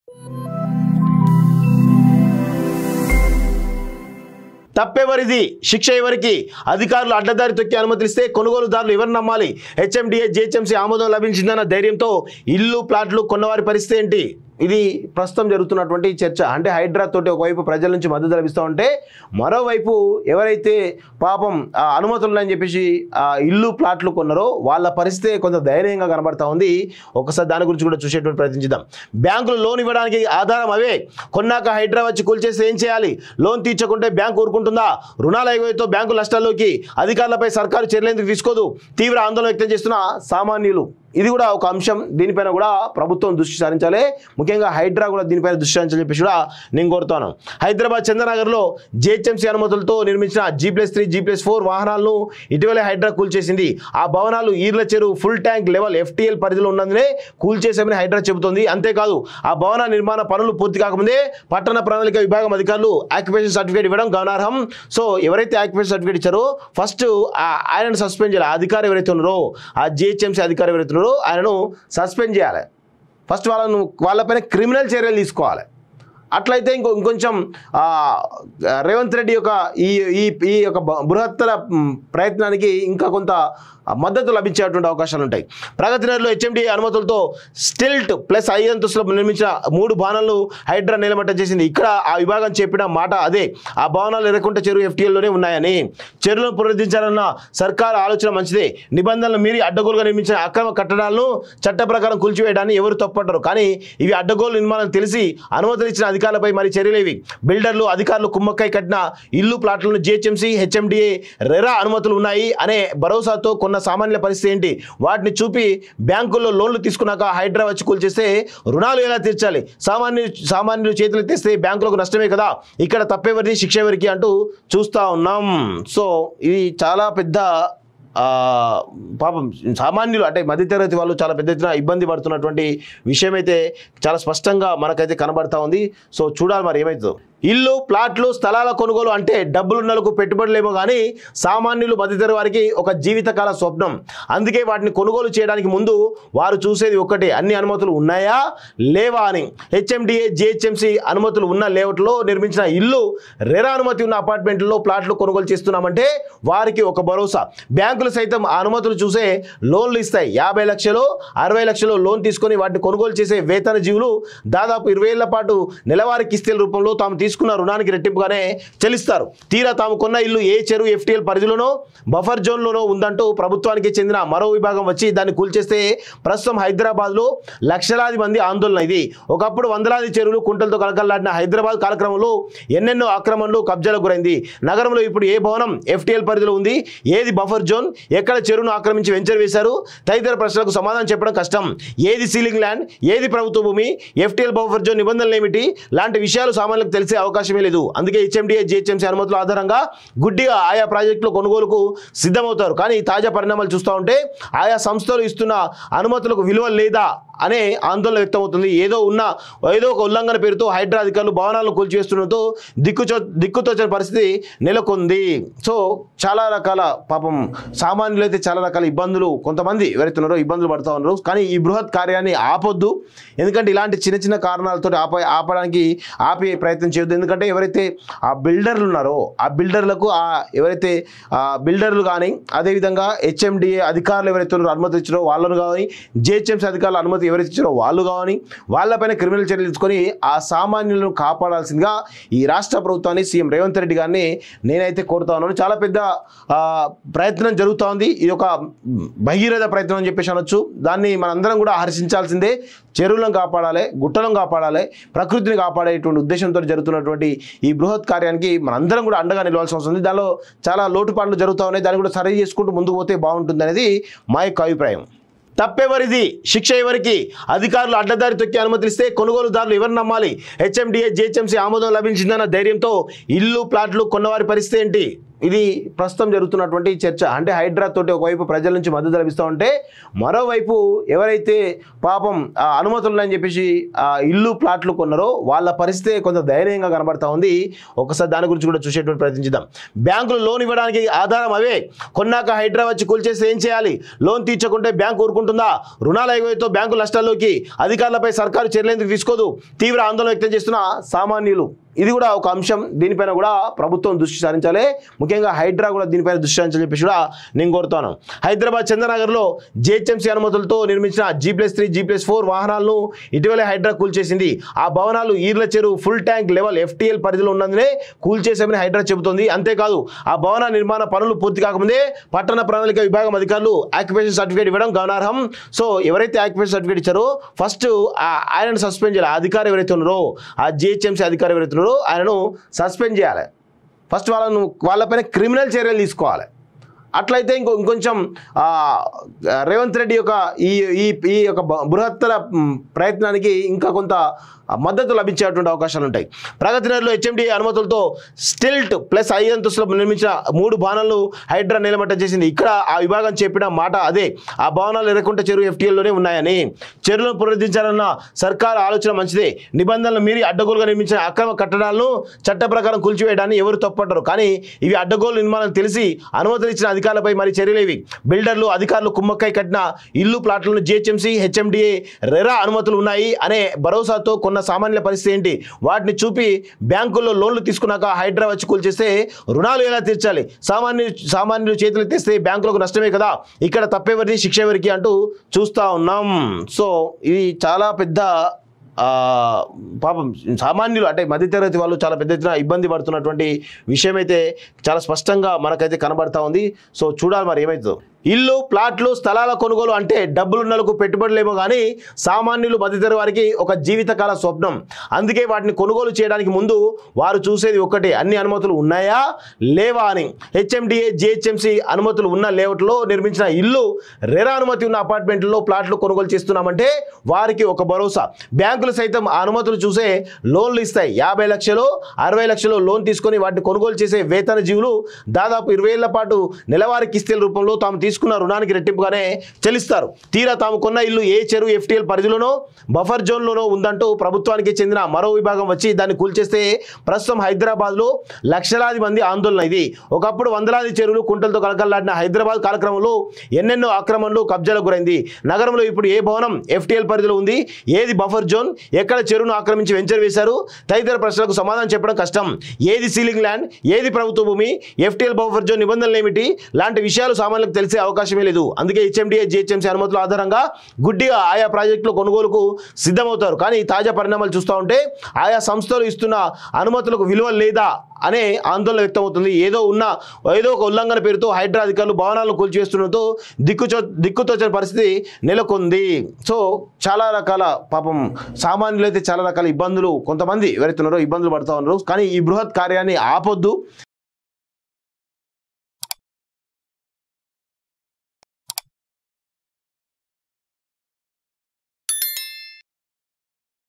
తప్పెవరిది శిక్ష ఎవరికి అధికారులు అడ్డదారి తొక్కి అనుమతిస్తే కొనుగోలుదారులు ఎవరు నమ్మాలి హెచ్ఎండిఏ జిహెచ్ఎంసీ ఆమోదం లభించిందన్న ధైర్యంతో ఇల్లు ప్లాట్లు కొన్నవారి పరిస్థితి ఏంటి ఇది ప్రస్తుతం జరుగుతున్నటువంటి చర్చ అంటే హైడ్రా తోటి ఒకవైపు ప్రజల నుంచి మద్దతు లభిస్తూ ఉంటే మరోవైపు ఎవరైతే పాపం ఆ, అనుమతులు ఉన్నాయని చెప్పేసి ఆ, ఇల్లు ప్లాట్లు కొన్నారో వాళ్ళ పరిస్థితి కొంత ధైర్యంగా కనబడతా ఉంది ఒకసారి దాని గురించి కూడా చూసేటువంటి ప్రయత్నించుదాం బ్యాంకులు లోన్ ఇవ్వడానికి ఆధారం అవే కొన్నాక హైడ్రా వచ్చి కూల్చేస్తే ఏం చేయాలి లోన్ తీర్చకుంటే బ్యాంకు ఊరుకుంటుందా రుణాల ఎగవేతో బ్యాంకు నష్టాల్లోకి అధికారులపై సర్కారు చర్యలు ఎందుకు తీసుకోదు తీవ్ర ఆందోళన వ్యక్తం చేస్తున్న సామాన్యులు ఇది కూడా ఒక అంశం దీనిపైన కూడా ప్రభుత్వం దృష్టి సారించాలి ముఖ్యంగా హైడ్రా కూడా దీనిపైన దృష్టి సారించాలని చెప్పేసి కూడా నేను కోరుతాను హైదరాబాద్ చంద్రనగర్లో జేహెచ్ఎంసీ అనుమతులతో నిర్మించిన G plus three G plus four వాహనాలను ఇటీవలే హైడ్రా కూల్చేసింది ఆ భవనాలు ఈర్ల చెరువు ఫుల్ ట్యాంక్ లెవెల్ ఎఫ్టీఎల్ పరిధిలో ఉన్నందునే కూల్చేశామని హైడ్రా చెబుతోంది అంతేకాదు ఆ భవన నిర్మాణ పనులు పూర్తి కాకముందే పట్టణ ప్రణాళిక విభాగం అధికారులు ఆక్యుపేషన్ సర్టిఫికేట్ ఇవ్వడం గమనార్హం సో ఎవరైతే ఆక్యుపేషన్ సర్టిఫికేట్ ఇచ్చారో ఫస్ట్ ఆయనను సస్పెండ్ చేయాలి ఆ అధికారి ఎవరైతే ఉన్నారో ఆ జిహెచ్ఎంసీ అధికారి ఎవరైతే ఉన్నారో ఆయనను సస్పెండ్ చేయాలి ఫస్ట్ వాళ్ళను వాళ్ళపైన క్రిమినల్ చర్యలు తీసుకోవాలి అట్లయితే ఇంకో ఇంకొంచెం ఆ, రేవంత్ రెడ్డి యొక్క ఈ ఈ ఈ యొక్క బ- బృహత్తర మ్, ప్రయత్నానికి ఇంకా కొంత మద్దతు లభించేటువంటి అవకాశాలు ఉంటాయి ప్రగతి నగర్లో హెచ్ఎండి అనుమతులతో స్టిల్ట్ ప్లస్ ఐదు అంతస్తులో నిర్మించిన మూడు భవనాలను హైడ్రా నిలమట్టం చేసింది ఇక్కడ ఆ విభాగం చెప్పిన మాట అదే ఆ భవనాలు ఎర్రకుంట చెరువు ఎఫ్టీఎల్లోనే ఉన్నాయని చెరువులను పునరుద్ధరించాలన్న సర్కార్ ఆలోచన మంచిదే నిబంధనలు మీరి అడ్డగోలుగా నిర్మించిన అక్రమ కట్టడాలను చట్ట ప్రకారం కూల్చివేయడాన్ని ఎవరు తప్పట్టరు కానీ ఇవి అడ్డగోలు నిర్మాణం తెలిసి అనుమతులు ఇచ్చిన అధికారులపై మరి చర్యలు ఇవి బిల్డర్లు అధికారులు కుమ్మక్కై కట్టిన ఇల్లు ప్లాట్లను జిహెచ్ఎంసీ హెచ్ఎండిఏ రెరా అనుమతులు ఉన్నాయి అనే భరోసాతో కొన్న సామాన్యుల పరిస్థితి ఏంటి వాటిని చూపి బ్యాంకుల్లో లోన్లు తీసుకున్నాక హైడ్రా వచ్చి కూల్చేస్తే రుణాలు ఎలా తీర్చాలి సామాన్యు సామాన్యులు చేతులు తెస్తే బ్యాంకులకు నష్టమే కదా ఇక్కడ తప్పేవరిది శిక్ష ఎవరికి అంటూ చూస్తూ ఉన్నాం సో ఇది చాలా పెద్ద ఆ, పాపం సామాన్యులు అంటే మధ్యతరగతి వాళ్ళు చాలా పెద్ద ఎత్తున ఇబ్బంది పడుతున్నటువంటి విషయం అయితే చాలా స్పష్టంగా మనకైతే కనబడతా ఉంది సో చూడాలి మరి ఏమవుతుందో ఇల్లు ప్లాట్లు స్థలాల కొనుగోలు అంటే డబ్బులున్నలకు పెట్టుబడులేమో కానీ సామాన్యులు మధ్యతరగతి వారికి ఒక జీవితకాల స్వప్నం అందుకే వాటిని కొనుగోలు చేయడానికి ముందు వారు చూసేది ఒక్కటే అన్ని అనుమతులు ఉన్నాయా లేవా అని హెచ్ఎండిఏ జిహెచ్ఎంసి అనుమతులు ఉన్న లేఅవుట్లో నిర్మించిన ఇల్లు రెరా అనుమతి ఉన్న అపార్ట్మెంట్లో ప్లాట్లు కొనుగోలు చేస్తున్నామంటే వారికి ఒక భరోసా బ్యాంకులు సైతం ఆ అనుమతులు చూసే లోన్లు ఇస్తాయి యాభై లక్షలు అరవై లక్షలు లోన్ తీసుకొని వాటిని కొనుగోలు చేసే వేతన జీవులు దాదాపు ఇరవై ఏళ్ల పాటు నెలవారీ కిస్తీల రూపంలో తాము తీసుకున్న రుణానికి రెట్టింపుగానే చెల్లిస్తారు తీరా తాము కొన్న ఇల్లు ఏ చెరువు ఎఫ్టీఎల్ పరిధిలోనో బఫర్ జోన్లోనో ఉందంటూ ప్రభుత్వానికి చెందిన మరో విభాగం వచ్చి దాన్ని కూల్చేస్తే ప్రస్తుతం హైదరాబాద్లో లక్షలాది మంది ఆందోళన ఇది ఒకప్పుడు వందలాది చెరువులు కుంటలతో కలకల్లాడిన హైదరాబాద్ కాలక్రమంలో ఎన్నెన్నో ఆక్రమణలు కబ్జాలకు గురైంది నగరంలో ఇప్పుడు ఏ భవనం ఎఫ్టీఎల్ పరిధిలో ఉంది ఏది బఫర్ జోన్ ఎక్కడ చెరువును ఆక్రమించి వెంచర్ వేశారు తదితర ప్రశ్నలకు సమాధానం చెప్పడం కష్టం ఏది సీలింగ్ ల్యాండ్ ఏది ప్రభుత్వ భూమి ఎఫ్టీఎల్ బఫర్ జోన్ నిబంధనలు ఏమిటి లాంటి విషయాలు సామాన్యులకు తెలిసే అవకాశమే లేదు అందుకే హెచ్ఎండిఏ జిహెచ్ఎంసీ అనుమతుల ఆధారంగా గుడ్డిగా ఆయా ప్రాజెక్టుల కొనుగోలుకు సిద్ధమవుతారు కానీ తాజా పరిణామాలు చూస్తూ ఉంటే ఆయా సంస్థలు ఇస్తున్న అనుమతులకు విలువ లేదా అనే ఆందోళన వ్యక్తమవుతుంది ఏదో ఉన్న ఏదో ఒక ఉల్లంఘన పేరుతో హైడ్రా అధికారులు భవనాలను కూల్చివేస్తుండటంతో దిక్కుచో దిక్కుతోచని పరిస్థితి నెలకొంది సో చాలా రకాల పాపం సామాన్యులు అయితే చాలా రకాల ఇబ్బందులు కొంతమంది ఎవరైతే ఉన్నారో ఇబ్బందులు పడుతూ ఉన్నారు కానీ ఈ బృహత్ కార్యాన్ని ఆపొద్దు ఎందుకంటే ఇలాంటి చిన్న చిన్న కారణాలతో ఆప ఆపడానికి ఆపే ప్రయత్నం చేయొద్దు ఎందుకంటే ఎవరైతే ఆ బిల్డర్లు ఉన్నారో ఆ బిల్డర్లకు ఆ ఎవరైతే ఆ బిల్డర్లు కానీ అదేవిధంగా హెచ్ఎండిఏ అధికారులు ఎవరైతే ఉన్నారో అనుమతి ఇచ్చారో వాళ్ళను కానీ జిహెచ్ఎంసీ అధికారులు అనుమతి ఎవరైతే ఇచ్చారో వాళ్ళు కానీ వాళ్ళపైన క్రిమినల్ చర్యలు తీసుకొని ఆ సామాన్యులను కాపాడాల్సిందిగా ఈ రాష్ట్ర ప్రభుత్వాన్ని సీఎం రేవంత్ రెడ్డి గారిని నేనైతే కోరుతా ఉన్నాను చాలా పెద్ద ఆ, ప్రయత్నం జరుగుతూ ఉంది ఇది ఒక భగీరథ ప్రయత్నం అని చెప్పేసి అనొచ్చు దాన్ని మనందరం కూడా హర్షించాల్సిందే చెరువులను కాపాడాలి గుట్టలను కాపాడాలి ప్రకృతిని కాపాడేటువంటి ఉద్దేశంతో జరుగుతున్నటువంటి ఈ బృహత్ కార్యానికి మనందరం కూడా అండగా నిలవాల్సిన అవసరం ఉంది దానిలో చాలా లోటుపాట్లు జరుగుతూ ఉన్నాయి దాన్ని కూడా సరి చేసుకుంటూ ముందుకు పోతే బాగుంటుంది అనేది మా యొక్క అభిప్రాయం తప్పెవరిది శిక్ష ఎవరికి అధికారులు అడ్డదారి తొక్కి అనుమతిస్తే కొనుగోలుదారులు ఎవరు నమ్మాలి హెచ్ఎండిఏ జిహెచ్ఎంసీ ఆమోదం లభించిందన్న ధైర్యంతో ఇల్లు ప్లాట్లు కొన్నవారి పరిస్థితి ఏంటి ఇది ప్రస్తుతం జరుగుతున్నటువంటి చర్చ అంటే హైడ్రా తోటి ఒకవైపు ప్రజల నుంచి మద్దతు లభిస్తూ ఉంటే మరోవైపు ఎవరైతే పాపం ఆ అనుమతులు ఉన్నాయని చెప్పేసి ఆ ఇల్లు ప్లాట్లు కొన్నారో వాళ్ళ పరిస్థితి కొంత దయనీయంగా కనబడతా ఉంది ఒకసారి దాని గురించి కూడా చూసేటువంటి ప్రయత్నించుదాం బ్యాంకులు లోన్ ఇవ్వడానికి ఆధారం అవే కొన్నాక హైడ్రా వచ్చి కూల్చేస్తే ఏం చేయాలి లోన్ తీర్చకుంటే బ్యాంకు ఊరుకుంటుందా రుణాల ఎగవేతో బ్యాంకు నష్టాల్లోకి అధికారులపై సర్కారు చర్యలు ఎందుకు తీసుకోదు తీవ్ర ఆందోళన వ్యక్తం చేస్తున్న సామాన్యులు ఇది కూడా ఒక అంశం దీనిపైన కూడా ప్రభుత్వం దృష్టి సారించాలి ముఖ్యంగా హైడ్రా కూడా దీనిపైన దృష్టి సారించాలని చెప్పేసి కూడా నేను కోరుతాను హైదరాబాద్ చంద్రనగర్లో జేహెచ్ఎంసీ అనుమతులతో నిర్మించిన G plus three G plus four వాహనాలను ఇటీవలే హైడ్రా కూల్చేసింది ఆ భవనాలు ఈర్ల చెరువు ఫుల్ ట్యాంక్ లెవెల్ ఎఫ్టీఎల్ పరిధిలో ఉన్నందునే కూల్చేసామని హైడ్రా చెబుతోంది అంతేకాదు ఆ భవన నిర్మాణ పనులు పూర్తి కాకముందే పట్టణ ప్రణాళిక విభాగం అధికారులు ఆక్యుపేషన్ సర్టిఫికేట్ ఇవ్వడం గమనార్హం సో ఎవరైతే ఆక్యుపేషన్ సర్టిఫికేట్ ఇచ్చారో ఫస్ట్ ఆయనను సస్పెండ్ చేయాలి ఆ అధికారి ఎవరైతే ఉన్నారో ఆ జిహెచ్ఎంసీ అధికారి ఎవరైతే ఉన్నారో ఆయనను సస్పెండ్ చేయాలి ఫస్ట్ వాళ్ళను వాళ్ళపైన క్రిమినల్ చర్యలు తీసుకోవాలి అట్లయితే ఇంకో ఇంకొంచెం ఆ, రేవంత్ రెడ్డి యొక్క ఈ ఈ ఈ యొక్క బ- బృహత్తర మ్, ప్రయత్నానికి ఇంకా కొంత మద్దతు లభించేటువంటి అవకాశాలు ఉంటాయి ప్రగతి నగర్లో హెచ్ఎండి అనుమతులతో స్టిల్ట్ ప్లస్ ఐదు అంతస్తులో నిర్మించిన మూడు భవనాలు హైడ్రా నిలమట్టం చేసింది ఇక్కడ ఆ విభాగం చెప్పిన మాట అదే ఆ భవనాలు ఎర్రకుంట చెరువు ఎఫ్టీఎల్లోనే ఉన్నాయని చెరువులను పునరుద్ధరించాలన్న సర్కార్ ఆలోచన మంచిదే నిబంధనలు మీరి అడ్డగోలుగా నిర్మించిన అక్రమ కట్టడాలను చట్ట ప్రకారం కూల్చివేయడాన్ని ఎవరు తప్పట్టరు కానీ ఇవి అడ్డగోలు నిర్మాణం తెలిసి అనుమతులు ఇచ్చిన అధికారులపై మరి చర్యలు ఇవి బిల్డర్లు అధికారులు కుమ్మక్కై కట్టిన ఇల్లు ప్లాట్లను జిహెచ్ఎంసీ హెచ్ఎండిఏ రెరా అనుమతులు ఉన్నాయి అనే భరోసాతో కొన్న సామాన్యుల పరిస్థితి ఏంటి వాటిని చూపి బ్యాంకుల్లో లోన్లు తీసుకున్నాక హైడ్రా వచ్చి కూల్చేస్తే రుణాలు ఎలా తీర్చాలి సామాన్యు సామాన్యులు చేతులు తెస్తే బ్యాంకులకు నష్టమే కదా ఇక్కడ తప్పెవరిది శిక్ష ఎవరికి అంటూ చూస్తూ ఉన్నాం సో ఇది చాలా పెద్ద ఆ, పాపం సామాన్యులు అంటే మధ్యతరగతి వాళ్ళు చాలా పెద్ద ఎత్తున ఇబ్బంది పడుతున్నటువంటి విషయం అయితే చాలా స్పష్టంగా మనకైతే కనబడతా ఉంది సో చూడాలి మరి ఏమవుతుందో ఇల్లు ప్లాట్లు స్థలాల కొనుగోలు అంటే డబ్బులున్నలకు పెట్టుబడులేమో కానీ సామాన్యులు మధ్యతరగతి వారికి ఒక జీవితకాల స్వప్నం అందుకే వాటిని కొనుగోలు చేయడానికి ముందు వారు చూసేది ఒక్కటే అన్ని అనుమతులు ఉన్నాయా లేవా అని హెచ్ఎండిఏ జిహెచ్ఎంసి అనుమతులు ఉన్న లేఅవుట్లో నిర్మించిన ఇల్లు రెరా అనుమతి ఉన్న అపార్ట్మెంట్లో ప్లాట్లు కొనుగోలు చేస్తున్నామంటే వారికి ఒక భరోసా బ్యాంకులు సైతం ఆ అనుమతులు చూసే లోన్లు ఇస్తాయి యాభై లక్షలు అరవై లక్షలు లోన్ తీసుకొని వాటిని కొనుగోలు చేసే వేతన జీవులు దాదాపు ఇరవై ఏళ్ల పాటు నెలవారీ కిస్తీల రూపంలో తాము తీసుకున్న రుణానికి రెట్టింపుగానే చెల్లిస్తారు తీరా తాము కొన్న ఇల్లు ఏ చెరువు ఎఫ్టీఎల్ పరిధిలోనో బఫర్ జోన్లోనో ఉందంటూ ప్రభుత్వానికి చెందిన మరో విభాగం వచ్చి దాన్ని కూల్చేస్తే ప్రస్తుతం హైదరాబాద్లో లక్షలాది మంది ఆందోళన ఇది ఒకప్పుడు వందలాది చెరువులు కుంటలతో కలకల్లాడిన హైదరాబాద్ కాలక్రమంలో ఎన్నెన్నో ఆక్రమణలు కబ్జాలకు గురైంది నగరంలో ఇప్పుడు ఏ భవనం ఎఫ్టీఎల్ పరిధిలో ఉంది ఏది బఫర్ జోన్ ఎక్కడ చెరువును ఆక్రమించి వెంచర్ వేశారు తదితర ప్రశ్నలకు సమాధానం చెప్పడం కష్టం ఏది సీలింగ్ ల్యాండ్ ఏది ప్రభుత్వ భూమి ఎఫ్టీఎల్ బఫర్ జోన్ నిబంధనలు ఏమిటి లాంటి విషయాలు సామాన్యులకు తెలిసే అవకాశమే లేదు అందుకే హెచ్ఎండిఏ జిహెచ్ఎంసీ అనుమతుల ఆధారంగా గుడ్డిగా ఆయా ప్రాజెక్టుల కొనుగోలుకు సిద్ధమవుతారు కానీ తాజా పరిణామాలు చూస్తూ ఉంటే ఆయా సంస్థలు ఇస్తున్న అనుమతులకు విలువ లేదా అనే ఆందోళన వ్యక్తమవుతుంది ఏదో ఉన్న ఏదో ఒక ఉల్లంఘన పేరుతో హైడ్రా అధికారులు భవనాలను కూల్చివేస్తుండటంతో దిక్కుచో దిక్కుతోచని పరిస్థితి నెలకొంది సో చాలా రకాల పాపం సామాన్యులు అయితే చాలా రకాల ఇబ్బందులు కొంతమంది ఎవరైతే ఉన్నారో ఇబ్బందులు పడుతూ ఉన్నారు కానీ ఈ బృహత్ కార్యాన్ని ఆపొద్దు